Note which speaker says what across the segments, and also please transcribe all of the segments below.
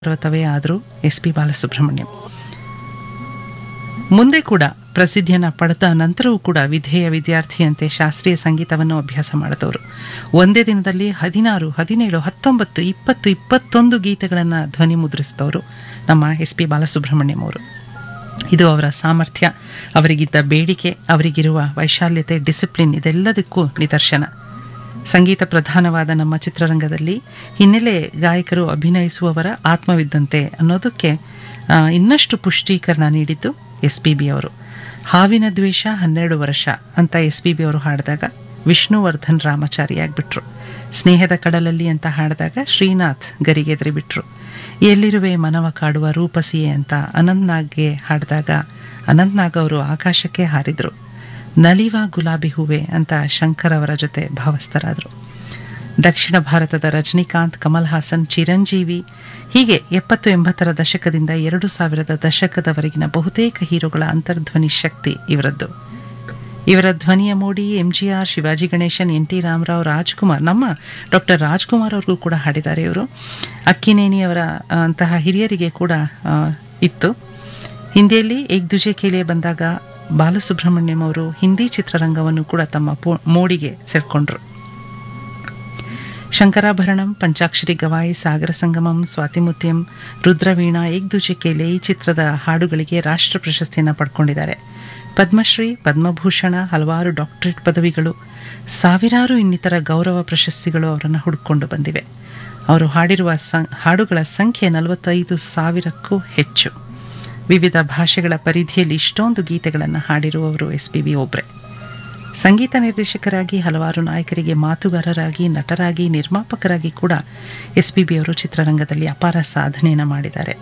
Speaker 1: ಪರ್ವತವೇ ಆದರೂ S P Balasubrahmanyam ಮುಂದೆ ಕೂಡ ಪ್ರಸಿದ್ಧಿಯನ್ನು ಪಡೆದ ನಂತರವೂ ಕೂಡ ವಿಧೇಯ ವಿದ್ಯಾರ್ಥಿಯಂತೆ ಶಾಸ್ತ್ರೀಯ ಸಂಗೀತವನ್ನು ಅಭ್ಯಾಸ ಮಾಡಿದವರು ಒಂದೇ ದಿನದಲ್ಲಿ ಹದಿನಾರು ಹದಿನೇಳು ಹತ್ತೊಂಬತ್ತು ಇಪ್ಪತ್ತು ಇಪ್ಪತ್ತೊಂದು ಗೀತೆಗಳನ್ನು ಧ್ವನಿ ಮುದ್ರಿಸಿದವರು ನಮ್ಮ ಎಸ್ ಪಿ ಬಾಲಸುಬ್ರಹ್ಮಣ್ಯಂ ಅವರು ಇದು ಅವರ ಸಾಮರ್ಥ್ಯ ಅವರಿಗಿದ್ದ ಬೇಡಿಕೆ ಅವರಿಗಿರುವ ವೈಶಾಲ್ಯತೆ ಡಿಸಿಪ್ಲಿನ್ ಇದೆಲ್ಲದಕ್ಕೂ ನಿದರ್ಶನ ಸಂಗೀತ ಪ್ರಧಾನವಾದ ನಮ್ಮ ಚಿತ್ರರಂಗದಲ್ಲಿ ಹಿನ್ನೆಲೆ ಗಾಯಕರು ಅಭಿನಯಿಸುವವರ ಆತ್ಮವಿದ್ದಂತೆ ಅನ್ನೋದಕ್ಕೆ ಆ, ಇನ್ನಷ್ಟು ಪುಷ್ಟೀಕರಣ ನೀಡಿದ್ದು ಎಸ್ ಪಿ ಬಿ ಅವರು ಹಾವಿನ ದ್ವೇಷ ಹನ್ನೆರಡು ವರ್ಷ ಅಂತ ಎಸ್ ಪಿ ಬಿ ಅವರು ಹಾಡಿದಾಗ ವಿಷ್ಣುವರ್ಧನ್ ರಾಮಚಾರಿ ಆಗ್ಬಿಟ್ರು ಸ್ನೇಹದ ಕಡಲಲ್ಲಿ ಅಂತ ಹಾಡಿದಾಗ ಶ್ರೀನಾಥ್ ಗರಿಗೆದರಿ ಬಿಟ್ರು ಎಲ್ಲಿರುವೆ ಮನವ ಕಾಡುವ ರೂಪಸಿಯೇ ಅಂತ ಅನಂತ್ನಾಗ್ಗೆ ಹಾಡಿದಾಗ ಅನಂತ್ನಾಗ್ ಅವರು ಆಕಾಶಕ್ಕೆ ಹಾರಿದ್ರು ನಲಿವ ಗುಲಾಬಿ ಹೂವೆ ಅಂತ ಶಂಕರ್ ಅವರ ಜೊತೆ ಭಾವಸ್ಥರಾದರು ದಕ್ಷಿಣ ಭಾರತದ ರಜನಿಕಾಂತ್ ಕಮಲ್ ಹಾಸನ್ ಚಿರಂಜೀವಿ ಹೀಗೆ ಎಪ್ಪತ್ತು ಎಂಬತ್ತರ ದಶಕದಿಂದ ಎರಡು ಸಾವಿರದ ದಶಕದವರೆಗಿನ ಬಹುತೇಕ ಹೀರೋಗಳ ಅಂತರ್ಧ್ವನಿ ಶಕ್ತಿ ಇವರದ್ದು ಇವರ ಧ್ವನಿಯ ಮೋಡಿ M G R Shivaji Ganesan N T Rama Rao Rajkumar ನಮ್ಮ ಡಾಕ್ಟರ್ ರಾಜ್ಕುಮಾರ್ ಅವ್ರಿಗೂ ಕೂಡ ಹಾಡಿದ್ದಾರೆ ಇವರು ಅಕ್ಕಿನೇನಿಯವರ ಆ, ಅಂತಹ ಹಿರಿಯರಿಗೆ ಕೂಡ ಆ, ಇತ್ತು ಹಿಂದಿಯಲ್ಲಿ ಏಕ್ ದುಜೆ ಕೇಲೆ ಬಂದಾಗ ಬಾಲಸುಬ್ರಹ್ಮಣ್ಯಂ ಅವರು ಹಿಂದಿ ಚಿತ್ರರಂಗವನ್ನು ಕೂಡ ತಮ್ಮ ಪೋ- ಮೋಡಿಗೆ ಸೆಳ್ಕೊಂಡ್ರು ಶಂಕರಾಭರಣಂ ಪಂಚಾಕ್ಷರಿ ಗವಾಯಿ ಸಾಗರ ಸಂಗಮಂ ಸ್ವಾತಿಮುತ್ಯಂ ರುದ್ರವೀಣಾ ಏಕ್ ದುಜೆ ಕೇಲೆ ಈ ಚಿತ್ರದ ಹಾಡುಗಳಿಗೆ ರಾಷ್ಟ್ರ ಪ್ರಶಸ್ತಿಯನ್ನು ಪಡ್ಕೊಂಡಿದ್ದಾರೆ ಪದ್ಮಶ್ರೀ ಪದ್ಮಭೂಷಣ ಹಲವಾರು ಡಾಕ್ಟರೇಟ್ ಪದವಿಗಳು ಸಾವಿರಾರು ಇನ್ನಿತರ ಗೌರವ ಪ್ರಶಸ್ತಿಗಳು ಅವರನ್ನು ಹುಡುಕೊಂಡು ಬಂದಿವೆ ಅವರು ಹಾಡಿರುವ ಸಂ ಹಾಡುಗಳ ಸಂಖ್ಯೆ ನಲವತ್ತೈದು ಸಾವಿರಕ್ಕೂ ಹೆಚ್ಚು ವಿವಿಧ ಭಾಷೆಗಳ ಪರಿಧಿಯಲ್ಲಿ ಇಷ್ಟೊಂದು ಗೀತೆಗಳನ್ನು ಹಾಡಿರುವವರು ಎಸ್ ಪಿ ಬಿ ಒಬ್ರೆ ಸಂಗೀತ ನಿರ್ದೇಶಕರಾಗಿ ಹಲವಾರು ನಾಯಕರಿಗೆ ಮಾತುಗಾರರಾಗಿ ನಟರಾಗಿ ನಿರ್ಮಾಪಕರಾಗಿ ಕೂಡ ಎಸ್ ಪಿ ಬಿ ಅವರು ಚಿತ್ರರಂಗದಲ್ಲಿ ಅಪಾರ ಸಾಧನೆಯನ್ನು ಮಾಡಿದ್ದಾರೆ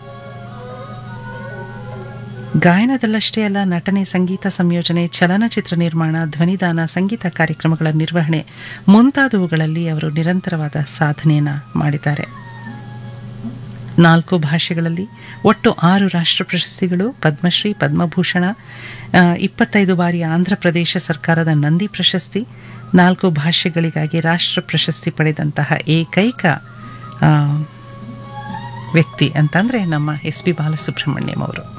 Speaker 1: ಗಾಯನದಲ್ಲಷ್ಟೇ ಅಲ್ಲ ನಟನೆ ಸಂಗೀತ ಸಂಯೋಜನೆ ಚಲನಚಿತ್ರ ನಿರ್ಮಾಣ ಧ್ವನಿದಾನ ಸಂಗೀತ ಕಾರ್ಯಕ್ರಮಗಳ ನಿರ್ವಹಣೆ ಮುಂತಾದವುಗಳಲ್ಲಿ ಅವರು ನಿರಂತರವಾದ ಸಾಧನೆಯನ್ನು ಮಾಡಿದ್ದಾರೆ ನಾಲ್ಕು ಭಾಷೆಗಳಲ್ಲಿ ಒಟ್ಟು ಆರು ರಾಷ್ಟ್ರ ಪ್ರಶಸ್ತಿಗಳು ಪದ್ಮಶ್ರೀ ಪದ್ಮಭೂಷಣ ಆ, ಇಪ್ಪತ್ತೈದು ಬಾರಿ ಆಂಧ್ರ ಪ್ರದೇಶ ಸರ್ಕಾರದ ನಂದಿ ಪ್ರಶಸ್ತಿ ನಾಲ್ಕು ಭಾಷೆಗಳಿಗಾಗಿ ರಾಷ್ಟ್ರ ಪ್ರಶಸ್ತಿ ಪಡೆದಂತಹ ಏಕೈಕ ಆ, ವ್ಯಕ್ತಿ ಅಂತಂದರೆ ನಮ್ಮ ಎಸ್ ಪಿ ಬಾಲಸುಬ್ರಹ್ಮಣ್ಯಂ ಅವರು